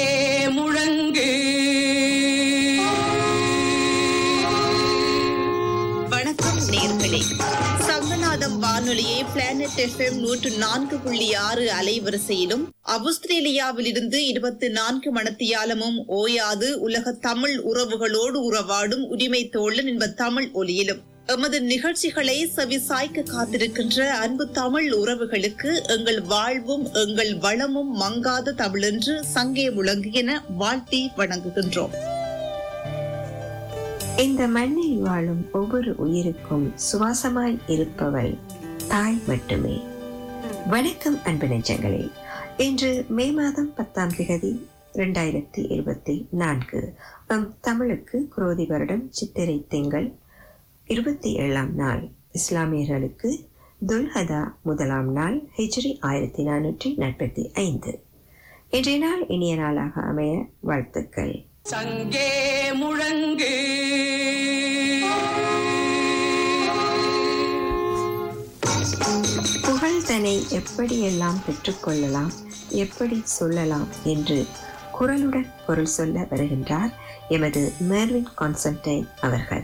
முழங்கு வணக்கம் நேர்களே சங்கநாதம் வானொலியை பிளானட் எஃப்எம் நூற்று நான்கு புள்ளி ஆறு அலைவரிசையிலும் ஆஸ்திரேலியாவிலிருந்து இருபத்தி நான்கு மணத்தியாலமும் ஓயாது உலக தமிழ் உறவுகளோடு உறவாடும் உரிமை தோழன் என்ப தமிழ் ஒலியிலும் எமது நிகழ்ச்சிகளை செவிசாய்க்க காத்திருக்கின்ற அன்பு தமிழ் உறவுகளுக்கு எங்கள் வாழ்வும் எங்கள் வளமும் மங்காத தமிழென்று சங்கே முழங்கு என வாழ்த்தி வணங்குகின்றோம் இந்த மண்ணில் வாழும் ஒவ்வொரு உயிருக்கும் சுவாசமாய் இருப்பவள் தாய் மட்டுமே வணக்கம் அன்பு நெஞ்சங்களே இன்று மே மாதம் பத்தாம் திகதி இரண்டாயிரத்தி இருபத்தி நான்கு நம் தமிழுக்கு குரோதி வருடம் சித்திரை திங்கள் இருபத்தி ஏழாம் நாள் இஸ்லாமியர்களுக்கு துல்ஹதா முதலாம் நாள் ஹிஜ்ரி ஆயிரத்தி நானூற்றி நாற்பத்தி ஐந்து இன்றைய நாள் இனிய நாளாக அமைய வாழ்த்துக்கள் சங்கே முழங்கு புகழ்தனை எப்படியெல்லாம் பெற்றுக்கொள்ளலாம் எப்படி சொல்லலாம் என்று குரலுடன் பொருள் சொல்ல வருகின்றார் எமது மெர்வின் கான்சன்டைன் அவர்கள்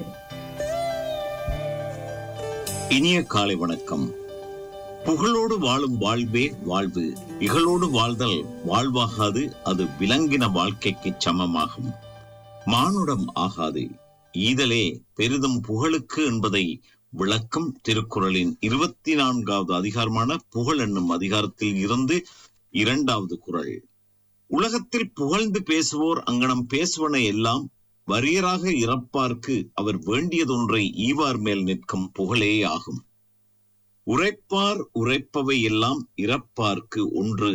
இனிய காலை வணக்கம் புகழோடு வாழும் வாழ்வே வாழ்வு இகழோடு வாழ்தல் வாழ்வாகாது அது விலங்கின வாழ்க்கைக்கு சமமாகும் மானுடம் ஆகாது ஈதலே பெரிதும் புகழுக்கு என்பதை விளக்கும் திருக்குறளின் இருபத்தி நான்காவது அதிகாரமான புகழ் என்னும் அதிகாரத்தில் இருந்து இரண்டாவது குறள் உலகத்தில் புகழ்ந்து பேசுவோர் அங்கனம் பேசுவன எல்லாம் வரியராக இறப்பார்க்கு அவர் வேண்டியதொன்றை ஈவார் மேல் நிற்கும் புகழே ஆகும் உரைப்பார் உரைப்பவை எல்லாம் இறப்பார்க்கு ஒன்று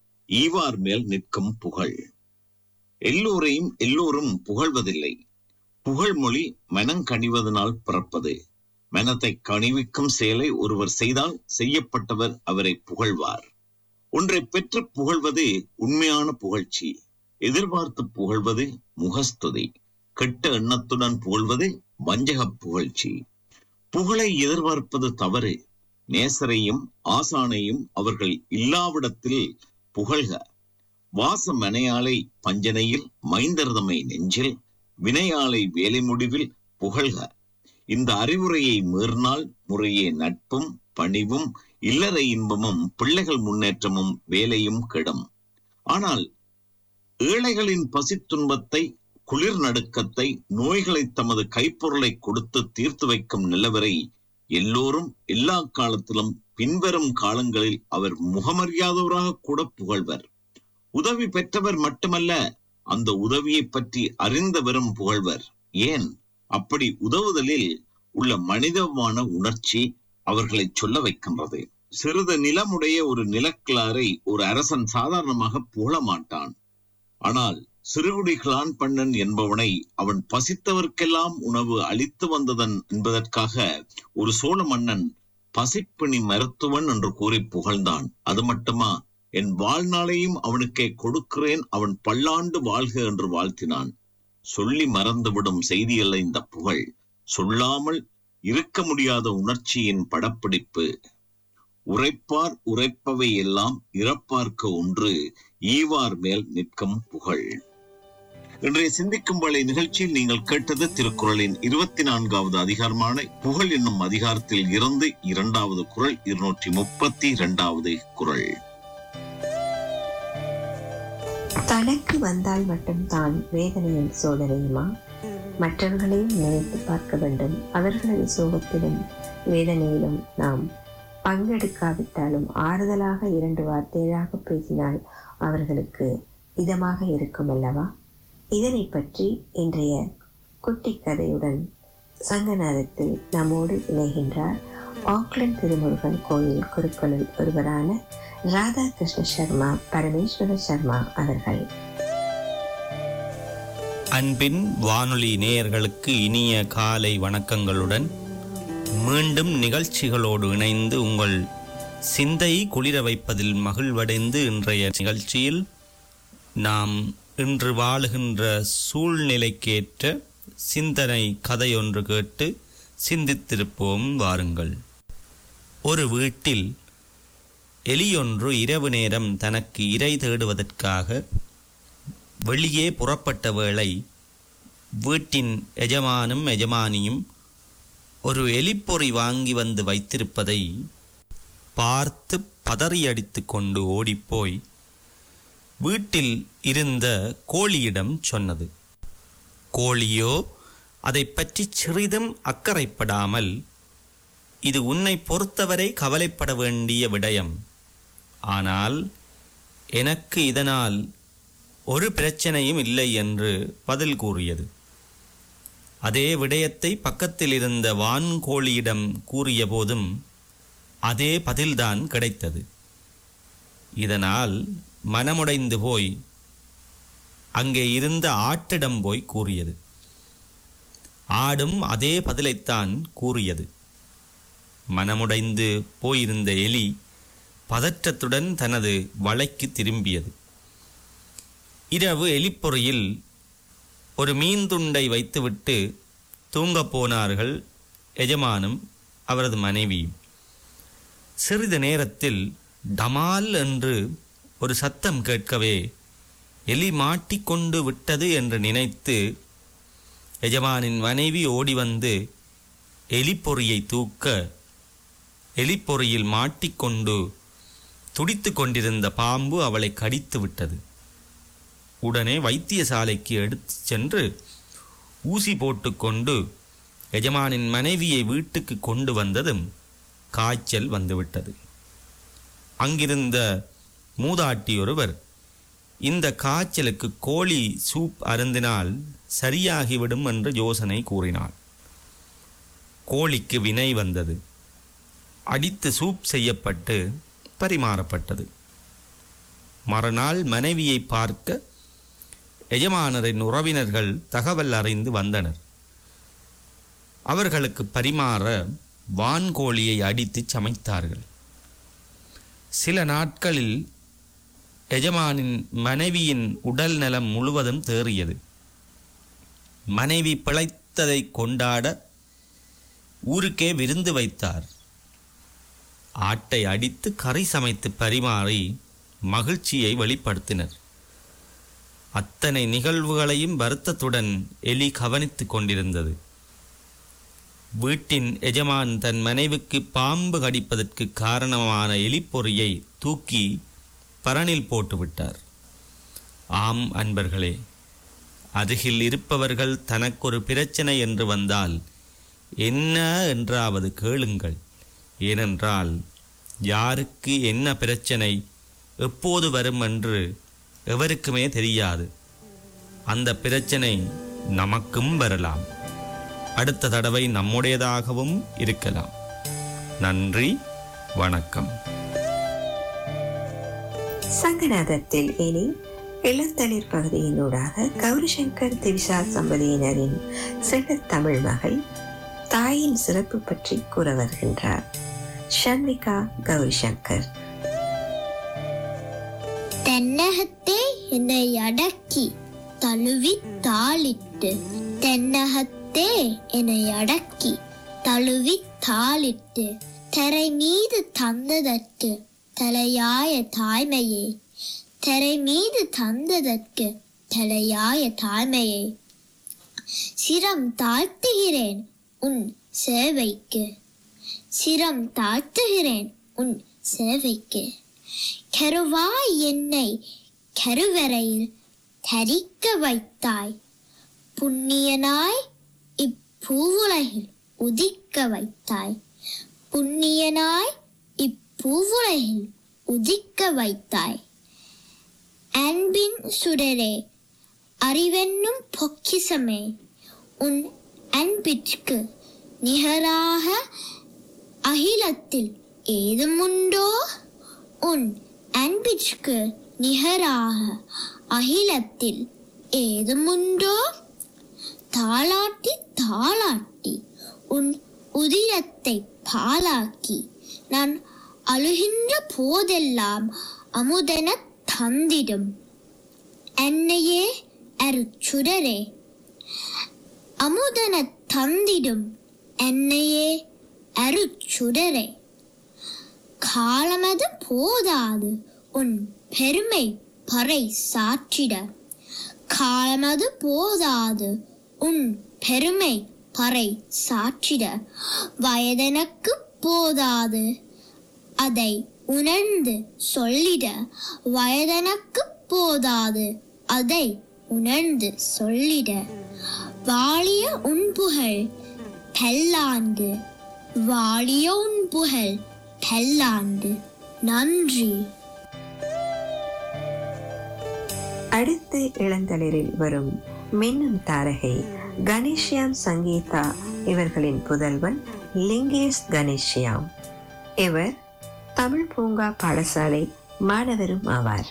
ஈவார் மேல் நிற்கும் புகழ் எல்லோரையும் எல்லோரும் புகழ்வதில்லை புகழ்மொழி மனங்கணிவதனால் பிறப்பது மனத்தை கணிவிக்கும் செயலை ஒருவர் செய்தால் செய்யப்பட்டவர் அவரை புகழ்வார் ஒன்றை பெற்று புகழ்வது உண்மையான புகழ்ச்சி எதிர்பார்த்து புகழ்வது முகஸ்துதி கெட்ட எண்ணத்துடன் புகழ்வது வஞ்சக புகழ்ச்சி புகழை எதிர்பார்ப்பது தவறு நேசரையும் ஆசானையும் அவர்கள் இல்லாவிடத்தில் புகழ்க வாச மனையாளை பஞ்சனையில் மைந்தர்தமை நெஞ்சில் வினையாளை வேலை முடிவில் புகழ்க இந்த அறிவுரையை மீறினால் முறையே நட்பும் பணிவும் இல்லறை இன்பமும் பிள்ளைகள் முன்னேற்றமும் வேலையும் கெடும் ஆனால் ஏழைகளின் பசித்துன்பத்தை குளிர் நடுக்கத்தை நோய்களை தமது கைப்பொருளை கொடுத்து தீர்த்து வைக்கும் நிலவரை எல்லோரும் எல்லா காலத்திலும் பின்வரும் காலங்களில் அவர் முகமறியாதவராக கூட புகழ்வர் உதவி பெற்றவர் மட்டுமல்ல அந்த உதவியை பற்றி அறிந்தவரும் புகழ்வர் ஏன் அப்படி உதவுதலில் உள்ள மனிதமான உணர்ச்சி அவர்களை சொல்ல வைக்கின்றது சிறிது நிலமுடைய ஒரு நிலக்கிழாரை ஒரு அரசன் சாதாரணமாக புகழ மாட்டான் ஆனால் சிறுகுடிகளான் பண்ணன் என்பவனை அவன் பசித்தவர்க்கெல்லாம் உணவு அளித்து வந்ததன் என்பதற்காக ஒரு சோழ மன்னன் பசிப்பிணி மருத்துவன் என்று கூறி புகழ்ந்தான் அது மட்டுமா என் வாழ்நாளையும் அவனுக்கே கொடுக்கிறேன் அவன் பல்லாண்டு வாழ்க என்று வாழ்த்தினான் சொல்லி மறந்துவிடும் செய்தியல்ல இந்த புகழ் சொல்லாமல் இருக்க முடியாத உணர்ச்சியின் படப்பிடிப்பு உரைப்பார் உரைப்பவை எல்லாம் இறப்பார்க்க ஒன்று ஈவார் மேல் நிற்கும் புகழ் இன்றைய சிந்திக்கும் வேளை நிகழ்ச்சியில் நீங்கள் கேட்டது திருக்குறளின் இருபத்தி நான்காவது அதிகாரமான புகழ் என்னும் அதிகாரத்தில் இருந்து இரண்டாவது குரல் இருநூற்றி முப்பத்தி இரண்டாவது குரல் தனக்கு வந்தால் மட்டும் தான் வேதனையும் சோதனையுமா மற்றவர்களையும் நினைத்து பார்க்க வேண்டும் அவர்களது சோகத்திலும் வேதனையிலும் நாம் பங்கெடுக்காவிட்டாலும் ஆறுதலாக இரண்டு வார்த்தையாக பேசினால் அவர்களுக்கு இதமாக இருக்கும் அல்லவா இதனை பற்றி இன்றைய குட்டி கதையுடன் சங்கநாதத்தில் நம்மோடு இணைகின்றார் ஆக்லண்ட் திருமுருகன் கோயில் குருக்களில் ஒருவரான ராதாகிருஷ்ண சர்மா பரமேஸ்வர சர்மா அவர்கள் அன்பின் வானொலி நேயர்களுக்கு இனிய காலை வணக்கங்களுடன் மீண்டும் நிகழ்ச்சிகளோடு இணைந்து உங்கள் சிந்தை குளிர வைப்பதில் மகிழ்வடைந்து இன்றைய நிகழ்ச்சியில் நாம் இன்று வாழுகின்ற சூழ்நிலைக்கேற்ற சிந்தனை கதையொன்று கேட்டு சிந்தித்திருப்போம் வாருங்கள் ஒரு வீட்டில் எலியொன்று இரவு நேரம் தனக்கு இரை தேடுவதற்காக வெளியே புறப்பட்ட வேளை வீட்டின் எஜமானும் எஜமானியும் ஒரு எலிப்பொறி வாங்கி வந்து வைத்திருப்பதை பார்த்து பதறியடித்து கொண்டு ஓடிப்போய் வீட்டில் இருந்த கோழியிடம் சொன்னது கோழியோ அதை பற்றி சிறிதும் அக்கறைப்படாமல் இது உன்னை பொறுத்தவரை கவலைப்பட வேண்டிய விடயம் ஆனால் எனக்கு இதனால் ஒரு பிரச்சனையும் இல்லை என்று பதில் கூறியது அதே விடயத்தை பக்கத்தில் இருந்த வான்கோழியிடம் கூறிய போதும் அதே பதில்தான் கிடைத்தது இதனால் மனமுடைந்து போய் அங்கே இருந்த ஆட்டிடம் போய் கூறியது ஆடும் அதே பதிலைத்தான் கூறியது மனமுடைந்து போயிருந்த எலி பதற்றத்துடன் தனது வலைக்கு திரும்பியது இரவு எலிப்பொறியில் ஒரு மீன் துண்டை வைத்துவிட்டு தூங்கப் போனார்கள் எஜமானும் அவரது மனைவியும் சிறிது நேரத்தில் டமால் என்று ஒரு சத்தம் கேட்கவே எலி மாட்டிக்கொண்டு விட்டது என்று நினைத்து எஜமானின் மனைவி ஓடி வந்து எலிப்பொறியை தூக்க எலிப்பொறியில் மாட்டிக்கொண்டு துடித்து கொண்டிருந்த பாம்பு அவளை கடித்து விட்டது உடனே வைத்தியசாலைக்கு எடுத்துச் சென்று ஊசி போட்டுக்கொண்டு எஜமானின் மனைவியை வீட்டுக்கு கொண்டு வந்ததும் காய்ச்சல் வந்துவிட்டது அங்கிருந்த மூதாட்டி ஒருவர் இந்த காய்ச்சலுக்கு கோழி சூப் அருந்தினால் சரியாகிவிடும் என்று யோசனை கூறினாள் கோழிக்கு வினை வந்தது அடித்து சூப் செய்யப்பட்டு பரிமாறப்பட்டது மறுநாள் மனைவியை பார்க்க எஜமானரின் உறவினர்கள் தகவல் அறிந்து வந்தனர் அவர்களுக்கு பரிமாற வான்கோழியை அடித்து சமைத்தார்கள் சில நாட்களில் எஜமானின் மனைவியின் உடல் நலம் முழுவதும் தேறியது மனைவி பிழைத்ததை கொண்டாட ஊருக்கே விருந்து வைத்தார் ஆட்டை அடித்து கறி சமைத்து பரிமாறி மகிழ்ச்சியை வெளிப்படுத்தினர் அத்தனை நிகழ்வுகளையும் வருத்தத்துடன் எலி கவனித்துக் கொண்டிருந்தது வீட்டின் எஜமான் தன் மனைவிக்கு பாம்பு கடிப்பதற்கு காரணமான எலிப்பொறியை தூக்கி பரணில் போட்டுவிட்டார் ஆம் அன்பர்களே அருகில் இருப்பவர்கள் தனக்கொரு பிரச்சனை என்று வந்தால் என்ன என்றாவது கேளுங்கள் ஏனென்றால் யாருக்கு என்ன பிரச்சனை எப்போது வரும் என்று எவருக்குமே தெரியாது அந்த பிரச்சனை நமக்கும் வரலாம் அடுத்த தடவை நம்முடையதாகவும் இருக்கலாம் நன்றி வணக்கம் சங்கநாதத்தில் இனி இளந்தளிர் பகுதியினூடாக கௌரிசங்கர் திவிசா சம்பதியினரின் சில தமிழ் மகள் தாயின் சிறப்பு பற்றி கூற வருகின்றார் ஷண்விகா கௌரிசங்கர் தென்னகத்தே என்னை அடக்கி தழுவி தாளிட்டு தென்னகத்தே என்னை அடக்கி தழுவி தாளிட்டு தரை மீது தந்ததற்கு தலையாய தாய்மையே தரை மீது தந்ததற்கு தலையாய தாய்மையே சிரம் தாழ்த்துகிறேன் உன் சேவைக்கு சிரம் தாழ்த்துகிறேன் உன் சேவைக்கு கருவாய் என்னை கருவறையில் தரிக்க வைத்தாய் புண்ணியனாய் இப்பூவுலகில் உதிக்க வைத்தாய் புண்ணியனாய் இப்பூவுலகில் உதிக்க வைத்தாய் அன்பின் சுடரே அறிவென்னும் பொக்கிசமே உன் அன்பிற்கு நிகராக அகிலத்தில் ஏதுமுண்டோ உன் அன்பிற்கு நிகராக அகிலத்தில் ஏதுமுண்டோ தாளாட்டி தாளாட்டி உன் உதிரத்தை பாலாக்கி நான் அழுகின்ற போதெல்லாம் அமுதன தந்திடும் என்னையே அருச்சுடரே அமுதன தந்திடும் என்னையே அருச்சுடரே காலமது போதாது உன் பெருமை பறை சாற்றிட காலமது போதாது உன் பெருமை பறை சாற்றிட வயதெனக்கு போதாது அதை உணர்ந்து சொல்லிட வயதெனக்கு போதாது அதை உணர்ந்து சொல்லிட வாழிய உன் புகழ் பல்லாண்டு வாழிய உன் புகழ் பல்லாண்டு நன்றி அடுத்து இளந்தளிரில் வரும் மின்னும் தாரகை கணேஷ்யாம் சங்கீதா இவர்களின் புதல்வன் லிங்கேஷ் கணேஷ்யாம் இவர் தமிழ் பூங்கா பாடசாலை மாணவரும் ஆவார்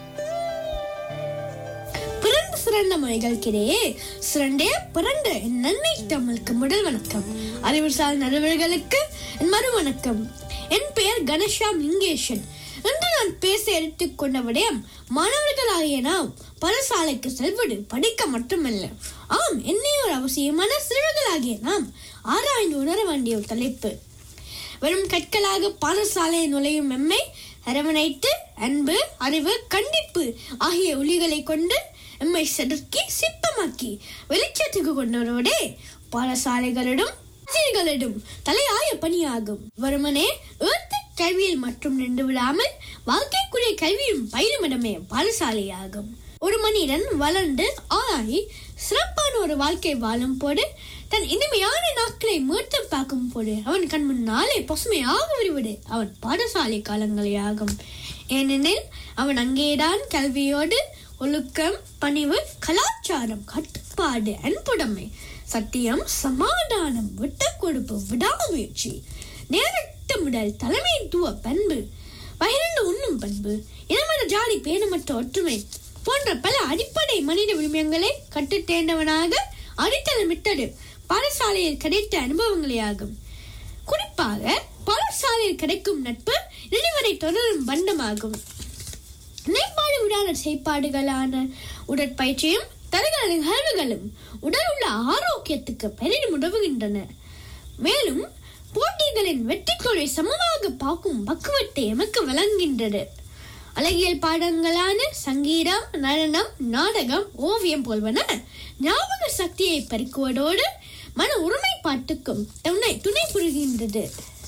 பிறந்த சிறந்த மொழிகளுக்கிடையே சிறண்டே பிறந்த என் நன்மை தமிழுக்கு முதல் வணக்கம் அறிவுசார் நடுவர்களுக்கு என் மறு வணக்கம் என் பெயர் கணேஷாம் லிங்கேஷன் இன்று நான் பேச எடுத்துக்கொண்ட விடயம் மாணவர்களாகிய நாம் பரசாலைக்கு செல்வது படிக்க மட்டுமல்ல ஆம் என்னை ஒரு அவசியமான சிறுவர்களாகிய நாம் ஆராய்ந்து உணர வேண்டிய ஒரு தலைப்பு வெறும் கற்களாக பாடசாலை நுழையும் எம்மை அரவணைத்து அன்பு அறிவு கண்டிப்பு ஆகிய ஒளிகளை கொண்டு எம்மை செதுக்கி சிற்பமாக்கி வெளிச்சத்துக்கு கொண்டு வருவதே பாடசாலைகளிடம் ஆசிரியர்களிடம் தலையாய பணியாகும் வருமனே ஏத்த கல்வியில் மட்டும் நின்று விடாமல் வாழ்க்கைக்குரிய கல்வியும் பயிலுமிடமே பாடசாலையாகும் ஒரு மனிதன் வளர்ந்து ஆளாகி சிறப்பான ஒரு வாழ்க்கை வாழும் போது தன் இனிமையான நாட்களை மீட்டு பார்க்கும் போது அவன் கண் முன்னாலே பசுமையாக வருவது அவன் பாடசாலை காலங்களே ஆகும் ஏனெனில் அவன் அங்கேதான் கல்வியோடு ஒழுக்கம் பணிவு கலாச்சாரம் கட்டுப்பாடு அன்புடைமை சத்தியம் சமாதானம் விட்டு கொடுப்பு விடாமுயற்சி நேரட்டமிடல் தலைமைத்துவ பண்பு பகிர்ந்து உண்ணும் பண்பு இனமத ஜாதி பேணமற்ற ஒற்றுமை போன்ற பல அடிப்படை மனித விழுமியங்களை கற்றுத் தேர்ந்தவனாக அடித்தளமிட்டது பாடசாலையில் கிடைத்த அனுபவங்களே ஆகும் குறிப்பாக பாடசாலையில் கிடைக்கும் நட்பு நினைவரை தொடரும் பண்டமாகும் நினைப்பாடு விடாத செயற்பாடுகளான உடற்பயிற்சியும் தருகிற நிகழ்வுகளும் உடல் உள்ள ஆரோக்கியத்துக்கு பெரிதும் உதவுகின்றன மேலும் போட்டிகளின் வெற்றிக்குறை சமமாக பார்க்கும் பக்குவத்தை எமக்கு வழங்குகின்றது அழகியல் பாடங்களான சங்கீதம் நடனம் நாடகம் ஓவியம் போல்வன ஞாபக சக்தியை பெருக்குவதோடு மன ஒருமைப்பாட்டுக்கும் துணை துணை புரிகின்றது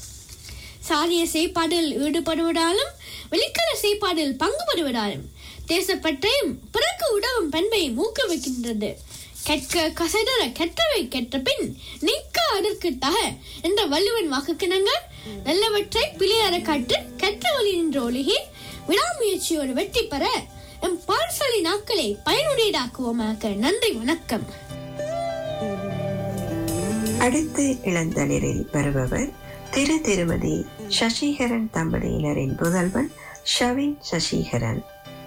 சாதிய செயற்பாடுகளில் ஈடுபடுவதாலும் வெளிக்கல செயற்பாடுகளில் பங்கு பெறுவதாலும் தேசப்பற்றையும் பிறகு உதவும் பண்பையும் ஊக்குவிக்கின்றது கற்க கசடர கற்றவை கற்ற பின் நிற்க அதற்கு தக என்ற வள்ளுவன் வாக்குக்கிணங்க நல்லவற்றை பிழையற காட்டு கற்ற வழி நின்ற ஒழுகி விடாமுயற்சியோடு வெற்றி பெற எம் பாடசாலை நாட்களை பயனுடையதாக்குவோமாக நன்றி வணக்கம் அடுத்து இளந்தளிரில் வருபவர் திரு திருமதி சசிகரன் தம்பதியினரின் புதல்வன் ஷவின் சசிகரன்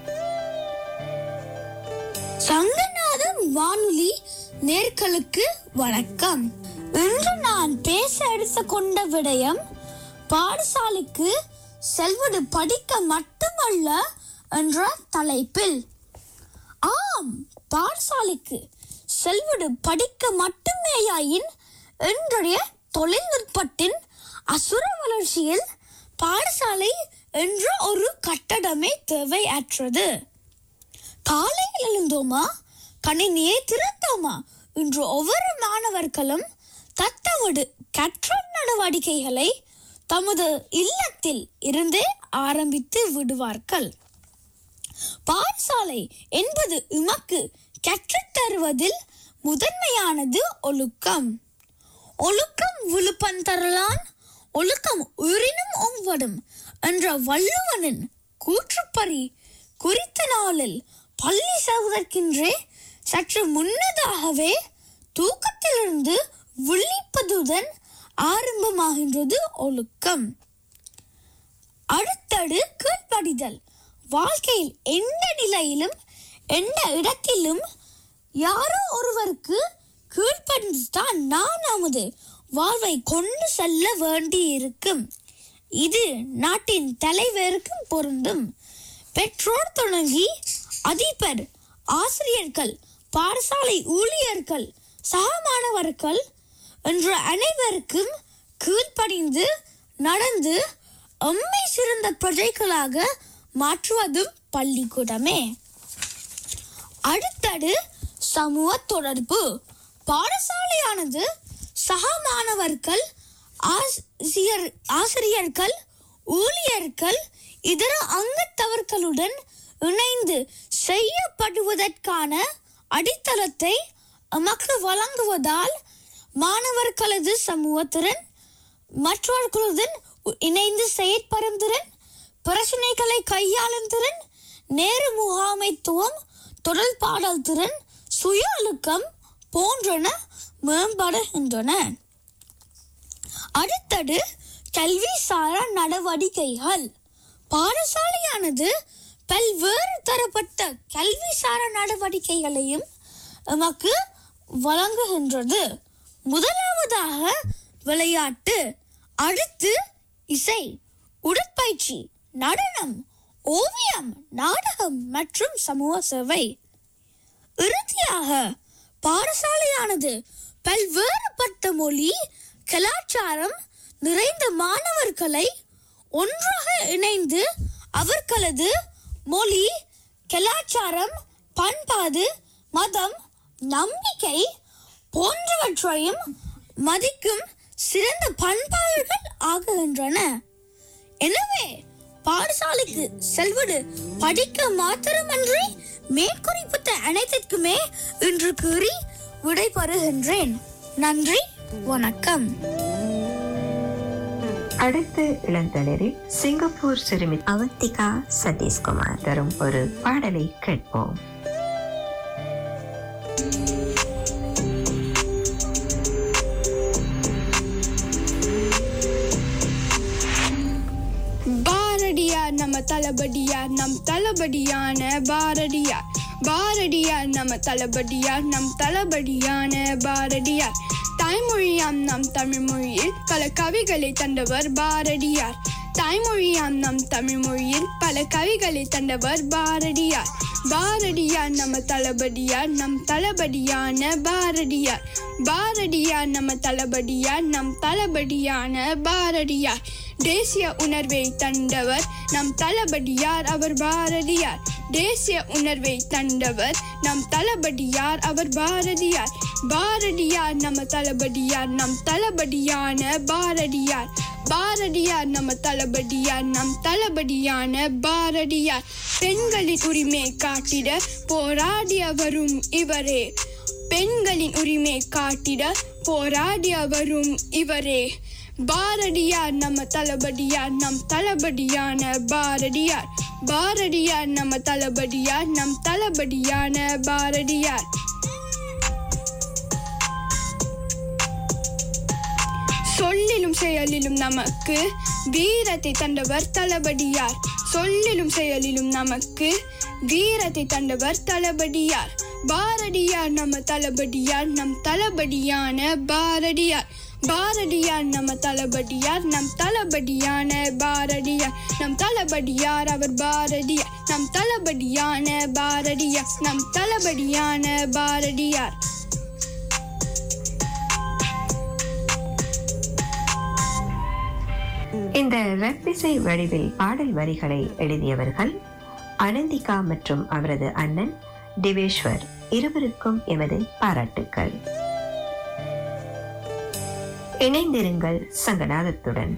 சங்கநாதம் வானொலி நேர்களுக்கு வணக்கம் இன்று நான் பேச எடுத்து கொண்ட விடயம் பாடசாலைக்கு செல்வது படிக்க மட்டுமல்ல என்ற தலைப்பில் ஆம் பாடசாலைக்கு செல்வது படிக்க மட்டுமேயாயின் இன்றைய தொழில்நுட்பத்தின் அசுர வளர்ச்சியில் பாடசாலை என்ற ஒரு கட்டடமே தேவையற்றது காலையில் எழுந்தோமா கணினியை திறந்தோமா இன்று ஒவ்வொரு மாணவர்களும் தத்தமது கற்றல் நடவடிக்கைகளை தமது இல்லத்தில் இருந்தே ஆரம்பித்து விடுவார்கள் பாடசாலை என்பது உமக்கு கற்றுத் தருவதில் முதன்மையானது ஒழுக்கம் ஒழுக்கம் விழுப்பம் தரலான் ஒழுக்கம் உயிரினும் ஒவ்வடும் என்ற வள்ளுவனின் கூற்றுப்படி குறித்த நாளில் பள்ளி செல்வதற்கின்றே சற்று முன்னதாகவே தூக்கத்திலிருந்து விழிப்பதுடன் ஆரம்பமாகின்றது ஒழுக்கம் அடுத்தடு கீழ்ப்படிதல் வாழ்க்கையில் எந்த நிலையிலும் எந்த இடத்திலும் யாரோ ஒருவருக்கு கீழ்ப்படிந்துதான் நான் நமது வாழ்வை கொண்டு செல்ல வேண்டியிருக்கும் இது நாட்டின் தலைவருக்கும் பொருந்தும் பெற்றோர் தொடங்கி அதிபர் ஆசிரியர்கள் பாடசாலை ஊழியர்கள் சக மாணவர்கள் என்ற அனைவருக்கும் கீழ்ப்படிந்து நடந்து எம்மை சிறந்த பிரஜைகளாக மாற்றுவதும் பள்ளிக்கூடமே அடுத்தது சமூக தொடர்பு பாடசாலையானது சக மாணவர்கள் ஆசிரியர் ஆசிரியர்கள் ஊழியர்கள் இதர அங்கத்தவர்களுடன் இணைந்து செய்யப்படுவதற்கான அடித்தளத்தை எமக்கு வழங்குவதால் மாணவர்களது சமூகத்திறன் மற்றவர்களுடன் இணைந்து செயற்படும் திறன் பிரச்சனைகளை கையாளும் திறன் நேரு முகாமைத்துவம் தொடர்பாடல் திறன் சுய ஒழுக்கம் போன்றன மேம்படுகின்றன அடுத்தது கல்வி சாரா நடவடிக்கைகள் பாடசாலையானது பல்வேறு தரப்பட்ட கல்வி சாரா நடவடிக்கைகளையும் எமக்கு வழங்குகின்றது முதலாவதாக விளையாட்டு அடுத்து இசை உடற்பயிற்சி நடனம் ஓவியம் நாடகம் மற்றும் சமூக சேவை இறுதியாக பாடசாலையானது பல்வேறுபட்ட மொழி கலாச்சாரம் நிறைந்த மாணவர்களை ஒன்றாக இணைந்து அவர்களது மொழி கலாச்சாரம் பண்பாடு மதம் நம்பிக்கை போன்றவற்றையும் மதிக்கும் சிறந்த பண்பாளர்கள் ஆகுகின்றன எனவே பாடசாலைக்கு செல்வது படிக்க மாத்திரமன்றி மேற்குறிப்பிட்ட அனைத்திற்குமே இன்று கூறி விடைபெறுகின்றேன் நன்றி வணக்கம் அடுத்த இளந்தளிரில் சிங்கப்பூர் சிறுமி அவந்திகா சதீஷ்குமார் தரும் ஒரு பாடலை கேட்போம் பாரதியார் நம்ம தளபதியார் நம் தளபதியான பாரதியார் பாரதியார் நம்ம தளபதியார் நம் தளபதியான பாரதியார் தாய்மொழியாம் நம் தமிழ் மொழியில் பல கவிகளை தந்தவர் பாரதியார் தாய்மொழியாம் நம் தமிழ் மொழியில் பல கவிகளை தந்தவர் பாரதியார் பாரதியார் நம்ம தளபதியார் நம் தளபதியான பாரதியார் பாரதியார் நம்ம தளபதியார் நம் தளபதியான பாரதியார் தேசிய உணர்வை தந்தவர் நம் தளபதியார் அவர் பாரதியார் தேசிய உணர்வை தந்தவர் நம் தளபதியார் அவர் பாரதியார் பாரதியார் நம்ம தளபதியார் நம் தளபதியான பாரதியார் பாரதியார் நம்ம தளபதியார் நம் தளபதியான பாரதியார் பெண்களின் உரிமை காட்டிட போராடிய வரும் இவரே பெண்களின் உரிமை காட்டிட போராடிய வரும் இவரே பாரதியார் நம்ம தளபதியார் நம் தளபதியான பாரதியார் பாரதியார் நம்ம தளபதியார் நம் தளபதியான பாரதியார் சொல்லிலும் செயலிலும் நமக்கு வீரத்தை தந்தவர் தளபதியார் சொல்லிலும் செயலிலும் நமக்கு வீரத்தை தந்தவர் தளபதியார் பாரதியார் நம்ம தளபதியார் நம் தளபதியான பாரதியார் பாரதியார் நம்ம தளபதியார் நம் தளபதியான பாரதியார் நம் தளபதியார் அவர் பாரதியார் நம் தளபதியான பாரதியார் நம் தளபதியான பாரதியார் இந்த ரப்பிசை வடிவில் பாடல் வரிகளை எழுதியவர்கள் அனந்திகா மற்றும் அவரது அண்ணன் டிவேஸ்வர் இருவருக்கும் எமது பாராட்டுக்கள் இணைந்திருங்கள் சங்கநாதத்துடன்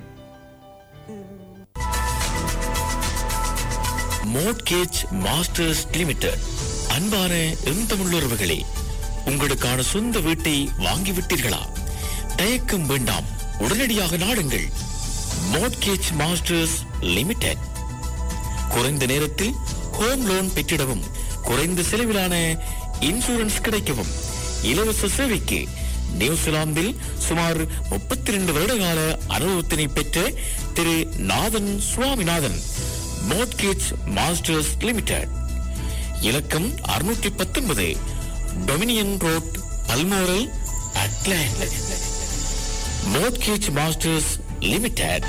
மோட்கேஜ் மாஸ்டர்ஸ் லிமிடெட் அன்பான எந்தமுள்ளவர்களே உங்களுக்கான சொந்த வீட்டை வாங்கிவிட்டீர்களா தயக்கம் வேண்டாம் உடனடியாக நாடுங்கள் மோட்கேஜ் மாஸ்டர்ஸ் லிமிடெட் குறைந்த நேரத்தில் ஹோம் லோன் பெற்றிடவும் குறைந்த செலவிலான இன்சூரன்ஸ் கிடைக்கவும் இலவச சேவைக்கு நியூசிலாந்தில் சுமார் முப்பத்தி ரெண்டு வருடகால அனுபவத்தினை பெற்ற திரு Nathan Swaminathan Mortgage Masters Limited இலக்கம் அறுநூற்றி பத்தொன்பது Dominion Road Balmoral Auckland Mortgage Masters Limited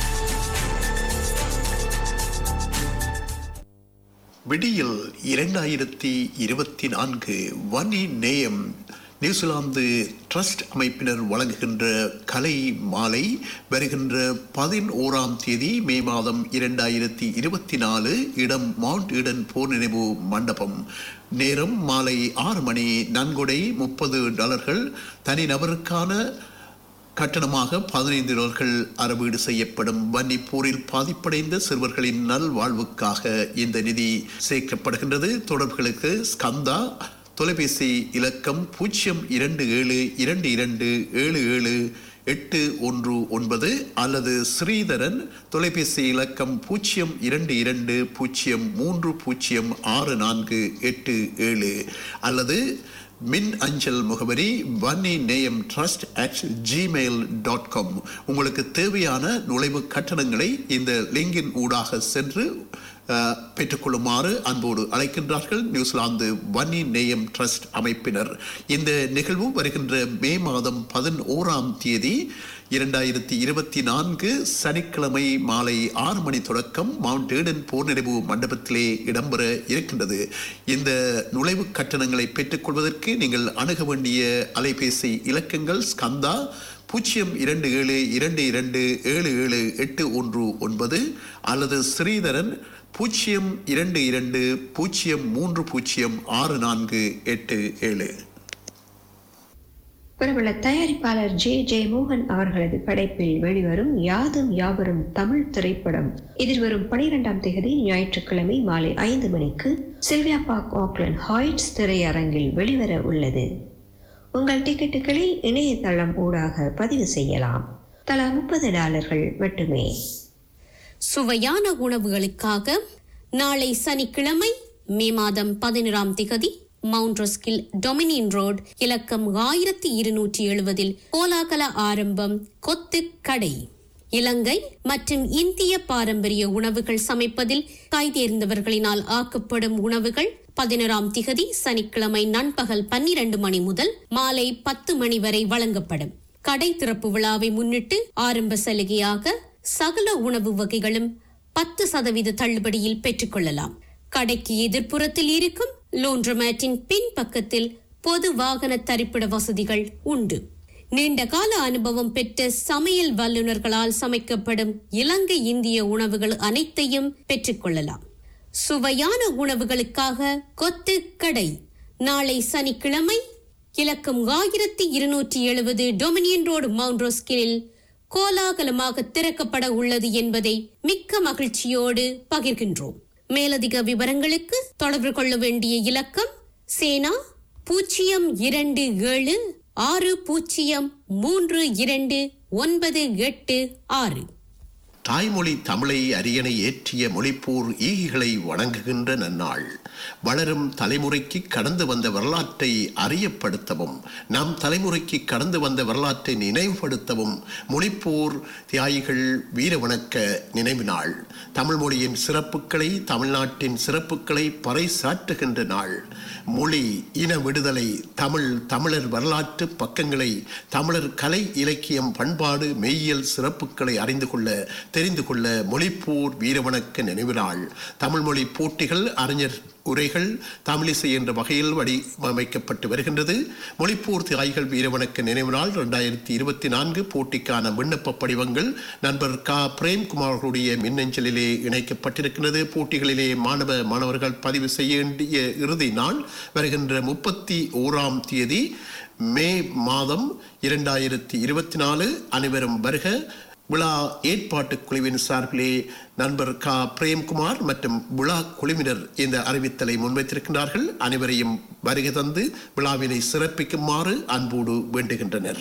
விடியில் இரண்டாயிரத்தி இருபத்தி நான்கு வன்னி நேயம் நியூசிலாந்து ட்ரஸ்ட் அமைப்பினர் வழங்குகின்ற கலை மாலை வருகின்ற பதினோராம் தேதி மே மாதம் இரண்டாயிரத்தி இருபத்தி நாலு இடம் மவுண்ட் ஈடன் போர் நினைவு மண்டபம் நேரம் மாலை ஆறு மணி நன்கொடை முப்பது டாலர்கள் தனிநபருக்கான கட்டணமாக பதினைந்து டாலர்கள் அறவீடு செய்யப்படும் வன்னிப்போரில் பாதிப்படைந்த சிறுவர்களின் நல்வாழ்வுக்காக இந்த நிதி சேர்க்கப்படுகின்றது தொடர்புகளுக்கு ஸ்கந்தா தொலைபேசி இலக்கம் பூஜ்ஜியம் இரண்டு ஏழு இரண்டு இரண்டு ஏழு ஏழு எட்டு ஒன்று ஒன்பது அல்லது ஸ்ரீதரன் தொலைபேசி இலக்கம் பூஜ்ஜியம் இரண்டு இரண்டு பூஜ்ஜியம் மூன்று பூஜ்ஜியம் ஆறு நான்கு எட்டு ஏழு அல்லது மின் அஞ்சல் முகவரி வன்னி நேயம் trust at Gmail dot com உங்களுக்கு தேவையான நுழைவு கட்டணங்களை இந்த லிங்கின் ஊடாக சென்று அஹ், பெற்றுக்கொள்ளுமாறு அன்போடு அழைக்கின்றார்கள் நியூசிலாந்து வன்னி நேயம் ட்ரஸ்ட் அமைப்பினர் இந்த நிகழ்வு வருகின்ற மே மாதம் பதினோராம் தேதி இரண்டாயிரத்தி இருபத்தி நான்கு சனிக்கிழமை மாலை ஆறு மணி தொடக்கம் மவுண்ட் ஏடன் போர் நினைவு மண்டபத்திலே இடம்பெற இருக்கின்றது இந்த நுழைவு கட்டணங்களை பெற்றுக்கொள்வதற்கு நீங்கள் அணுக வேண்டிய அலைபேசி இலக்கங்கள் ஸ்கந்தா பூஜ்ஜியம் இரண்டு ஏழு இரண்டு இரண்டு ஏழு ஏழு எட்டு ஒன்று ஒன்பது அல்லது ஸ்ரீதரன் பூஜ்ஜியம் இரண்டு இரண்டு பூஜ்ஜியம் மூன்று பூஜ்ஜியம் ஆறு நான்கு எட்டு ஏழு பிரபல தயாரிப்பாளர் ஜே ஜே மோகன் அவர்களது படைப்பில் வெளிவரும் யாதும் யாவரும் தமிழ் திரைப்படம் எதிர்வரும் பனிரெண்டாம் தேதி ஞாயிற்றுக்கிழமை மாலை ஐந்து மணிக்கு சில்வியா பார்க் ஆக்லண்ட் ஹாய்ட்ஸ் திரையரங்கில் வெளிவர உள்ளது உங்கள் டிக்கெட்டுகளை இணையதளம் ஊடாக பதிவு செய்யலாம் தலா முப்பது டாலர்கள் மட்டுமே சுவையான உணவுகளுக்காக நாளை சனிக்கிழமை மே மாதம் பதினோராம் திகதி மவுண்ட் ரொஸ்கில் டொமினியன் ரோட் இலக்கம் ஆயிரத்தி இருநூற்றி எழுபதில் கோலாகல ஆரம்பம் கொத்து கடை இலங்கை மற்றும் இந்திய பாரம்பரிய உணவுகள் சமைப்பதில் கைதேர்ந்தவர்களினால் ஆக்கப்படும் உணவுகள் பதினோராம் திகதி சனிக்கிழமை நண்பகல் பன்னிரண்டு மணி முதல் மாலை பத்து மணி வரை வழங்கப்படும் கடை திறப்பு விழாவை முன்னிட்டு ஆரம்ப சலுகையாக சகல உணவு வகைகளும் பத்து சதவீத தள்ளுபடியில் பெற்றுக்கொள்ளலாம் கடைக்கு எதிர்ப்புறத்தில் இருக்கும் லோன்றமேட்டின் பின் பக்கத்தில் பொது வாகன தரிப்பிட வசதிகள் உண்டு நீண்ட கால அனுபவம் பெற்ற சமையல் வல்லுநர்களால் சமைக்கப்படும் இலங்கை இந்திய உணவுகள் அனைத்தையும் பெற்றுக்கொள்ளலாம் சுவையான உணவுகளுக்காக கொத்து கடை நாளை சனிக்கிழமை இலக்கம் ஆயிரத்தி இருநூற்றி எழுபது டொமினியன் ரோடு மவுண்ட் ரோஸ்கிலில் கோலாகலமாக திறக்கப்பட உள்ளது என்பதை மிக்க மகிழ்ச்சியோடு பகிர்கின்றோம் மேலதிக விவரங்களுக்கு தொடர்பு கொள்ள வேண்டிய இலக்கம் சேனா பூஜ்ஜியம் இரண்டு ஏழு ஆறு பூஜ்ஜியம் மூன்று இரண்டு ஒன்பது எட்டு ஆறு தாய்மொழி தமிழை அரியணை ஏற்றிய மொழிப்போர் ஈகிகளை வணங்குகின்ற நன்னாள் வளரும் தலைமுறைக்கு கடந்து வந்த வரலாற்றை அறியப்படுத்தவும் நம் தலைமுறைக்கு கடந்து வந்த வரலாற்றை நினைவுபடுத்தவும் மொழிப்போர் தியாகிகள் வீர வணக்க நினைவு நாள் தமிழ் மொழியின் சிறப்புகளை தமிழ்நாட்டின் சிறப்புகளை பறைசாற்றுகின்ற நாள் மொழி இன விடுதலை தமிழ் தமிழர் வரலாற்று பக்கங்களை தமிழர் கலை இலக்கியம் பண்பாடு மெய்யியல் சிறப்புகளை அறிந்து கொள்ள தெரிந்து கொள்ள மொழிப்போர் வீரவணக்க நினைவு நாள் தமிழ் மொழி போட்டிகள் அறிஞர் உரைகள் தமிழிசை என்ற வகையில் வடிவமைக்கப்பட்டு வருகின்றது மொழிப்போர் தியாய்கள் வீரவணக்க நினைவு நாள் இரண்டாயிரத்தி இருபத்தி நான்கு போட்டிக்கான விண்ணப்ப படிவங்கள் நண்பர் க பிரேம்குமார்களுடைய மின்னஞ்சலிலே இணைக்கப்பட்டிருக்கிறது போட்டிகளிலே மாணவ மாணவர்கள் பதிவு செய்ய வேண்டிய இறுதி நாள் வருகின்ற முப்பத்தி ஓராம் தேதி மே மாதம் இரண்டாயிரத்தி இருபத்தி நாலு அனைவரும் வருக விழா ஏற்பாட்டு குழுவின் சார்பிலே நண்பர் க பிரேம்குமார் மற்றும் விழா குழுவினர் இந்த அறிவித்தலை முன்வைத்திருக்கின்றார்கள் அனைவரையும் வருகை தந்து விழாவினை சிறப்பிக்குமாறு அன்போடு வேண்டுகின்றனர்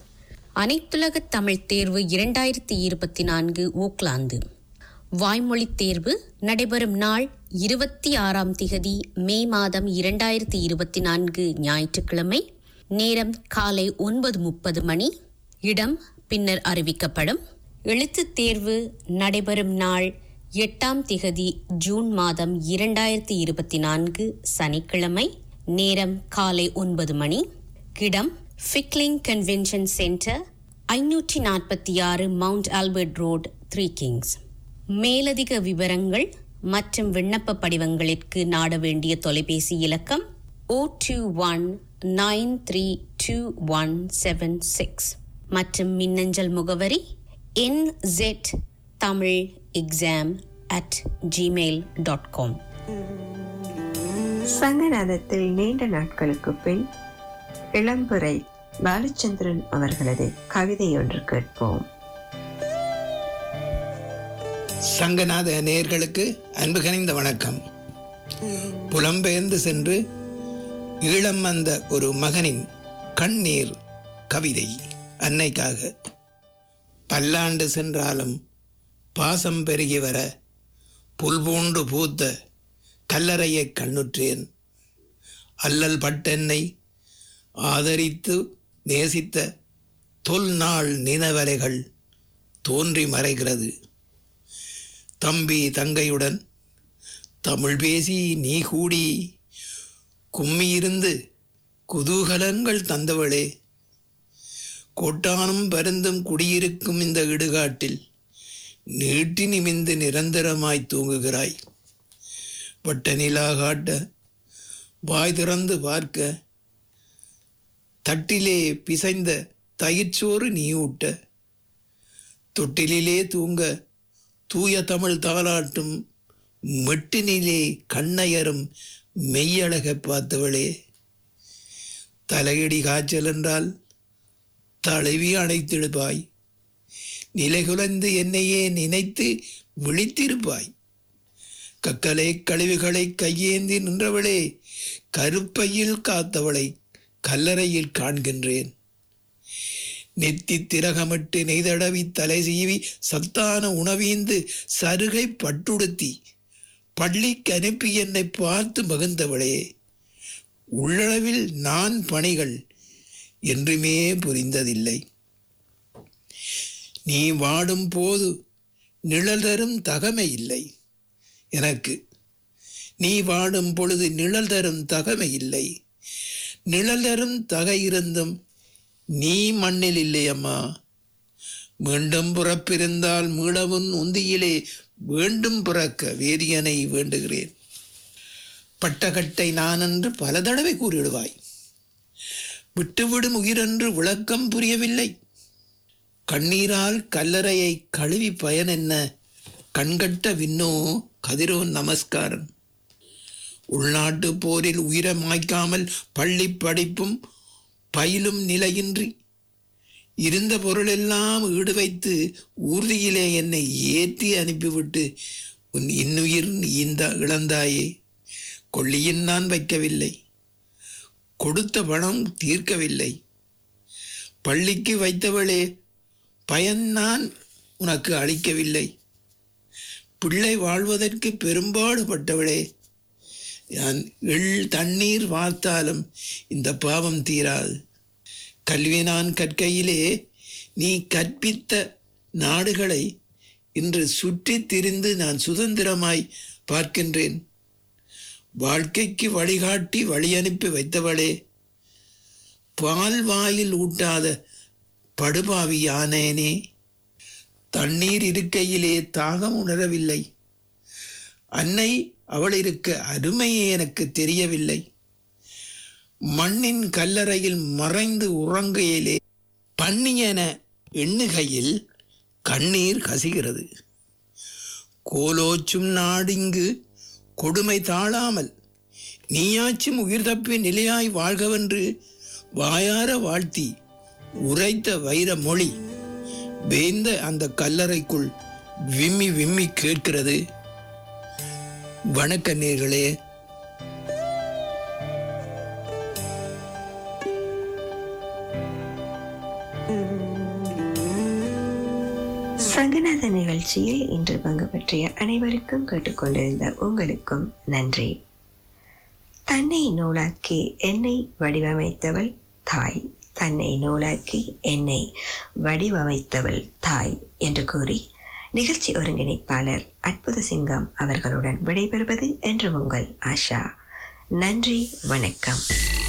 அனைத்துலக தமிழ் தேர்வு இரண்டாயிரத்தி இருபத்தி நான்கு ஓக்லாந்து வாய்மொழித் தேர்வு நடைபெறும் நாள் இருபத்தி ஆறாம் திகதி மே மாதம் இரண்டாயிரத்தி இருபத்தி நான்கு ஞாயிற்றுக்கிழமை நேரம் காலை ஒன்பது முப்பது மணி இடம் பின்னர் அறிவிக்கப்படும் எழுத்துத் தேர்வு நடைபெறும் நாள் எட்டாம் திகதி ஜூன் மாதம் இரண்டாயிரத்தி இருபத்தி நான்கு சனிக்கிழமை நேரம் காலை ஒன்பது மணி இடம் ஃபிக்லிங் கன்வென்ஷன் சென்டர் ஐநூற்றி நாற்பத்தி ஆறு Mount Albert Road Three Kings மேலதிக விவரங்கள் மற்றும் விண்ணப்ப படிவங்களிற்கு நாட வேண்டிய தொலைபேசி இலக்கம் O two one nine three two one seven six மற்றும் மின்னஞ்சல் முகவரி N Z Tamil exam at Gmail dot com சங்கநாதத்தில் நீண்ட நாட்களுக்கு பின் இளம்புரை பாலச்சந்திரன் அவர்களது கவிதை ஒன்று கேட்போம் சங்கநாத நேயர்களுக்கு அன்பு கனிந்த வணக்கம் புலம்பெயர்ந்து சென்று ஈழம் வந்த ஒரு மகனின் கண்ணீர் கவிதை அன்னைக்காக பல்லாண்டு சென்றாலும் பாசம் பெருகி வர புல்பூண்டு பூத்த கல்லறையை கண்ணுற்றேன் அல்லல் பட்டென்னை ஆதரித்து நேசித்த தொல்நாள் நினைவலைகள் தோன்றி மறைகிறது தம்பி தங்கையுடன் தமிழ் பேசி நீ கூடி கும்மியிருந்து குதூகலங்கள் தந்தவளே கோட்டானும் பருந்தும் குடியிருக்கும் இந்த இடுகாட்டில் நீட்டி நிமிந்து நிரந்தரமாய் தூங்குகிறாய் வட்ட நிலா காட்ட வாய் திறந்து பார்க்க தட்டிலே பிசைந்த தயிர்ச்சோறு நீ ஊட்ட தொட்டிலிலே தூங்க தூய தமிழ் தாளாட்டும் மெட்டினிலே கண்ணையரும் மெய்யழகை பார்த்தவளே தலையடி காய்ச்சல் என்றால் தழுவி அணைத்திடுப்பாய் நிலைகுலைந்து என்னையே நினைத்து விழித்திருப்பாய் கக்கலை கழிவுகளை கையேந்தி நின்றவளே கருப்பையில் காத்தவளை கல்லறையில் காண்கின்றேன் நெத்தி திரகமிட்டு நெய்தடவி தலை சீவி சத்தான உணவீந்து சருகை பட்டுடுத்தி பள்ளிக்கு அனுப்பி என்னை பார்த்து மகிழ்ந்தவளே உள்ளளவில் நான் பணிகள் என்றுமே புரிந்ததில்லை நீ வாடும் போது நிழல் தரும் தகமை இல்லை எனக்கு நீ வாடும் பொழுது நிழல் தரும் தகமை இல்லை நிழல் தரும் தகை இருந்தும் நீ மண்ணில் இல்லையம்மா மீண்டும் புறப்பிருந்தால் மீளவும் உந்தியிலே வேண்டும் பிறக்க வேதியனை வேண்டுகிறேன் பட்டகட்டை நான் என்று பல தடவை கூறிடுவாய் விட்டுவிடும் உயிரென்று விளக்கம் புரியவில்லை கண்ணீரால் கல்லறையை கழுவி பயன் என்ன கண்கட்ட விண்ணோ கதிரோன் நமஸ்காரம் உள்நாட்டு போரில் உயிரை மாய்க்காமல் பள்ளி படிப்பும் பயிலும் நிலையின்றி இருந்த பொருளெல்லாம் ஈடு வைத்து ஊர்தியிலே என்னை ஏற்றி அனுப்பிவிட்டு உன் இன்னுயிர் இந்த இழந்தாயே கொள்ளியின் நான் வைக்கவில்லை கொடுத்த பணம் தீர்க்கவில்லை பள்ளிக்கு வைத்தவளே பயன் நான் உனக்கு அளிக்கவில்லை பிள்ளை வாழ்வதற்கு பெரும்பாடுபட்டவளே நான் எள் தண்ணீர் வார்த்தாலும் இந்த பாவம் தீராது கல்வி நான் கற்கையிலே நீ கற்பித்த நாடுகளை இன்று சுற்றித் திரிந்து நான் சுதந்திரமாய் பார்க்கின்றேன் வாழ்க்கைக்கு வழிகாட்டி வழி அனுப்பி வைத்தவளே பால் வாயில் ஊட்டாத படுபாவி யானேனே தண்ணீர் இருக்கையிலே தாகம் உணரவில்லை அன்னை அவள் இருக்க அருமையே எனக்கு தெரியவில்லை மண்ணின் கல்லறையில் மறைந்து உறங்கையிலே பண்ணியன எண்ணுகையில் கண்ணீர் கசிகிறது கோலோச்சும் நாடிங்கு கொடுமை தாழாமல் நீயாச்சும் உயிர் தப்பி நிலையாய் வாழ்கவென்று வாயார வாழ்த்தி உரைத்த வைர மொழி வேந்த அந்த கல்லறைக்குள் விம்மி விம்மி கேட்கிறது வணக்க நேர்களே சங்கநாத நிகழ்ச்சியில் இன்று பங்கு பற்றிய அனைவருக்கும் கேட்டுக்கொண்டிருந்த உங்களுக்கும் நன்றி தன்னை நூலாக்கி என்னை வடிவமைத்தவள் தாய் தன்னை நூலாக்கி என்னை வடிவமைத்தவள் தாய் என்று கூறி நிகழ்ச்சி ஒருங்கிணைப்பாளர் அற்புத சிங்கம் அவர்களுடன் விடைபெறுவது என்று உங்கள் ஆஷா நன்றி வணக்கம்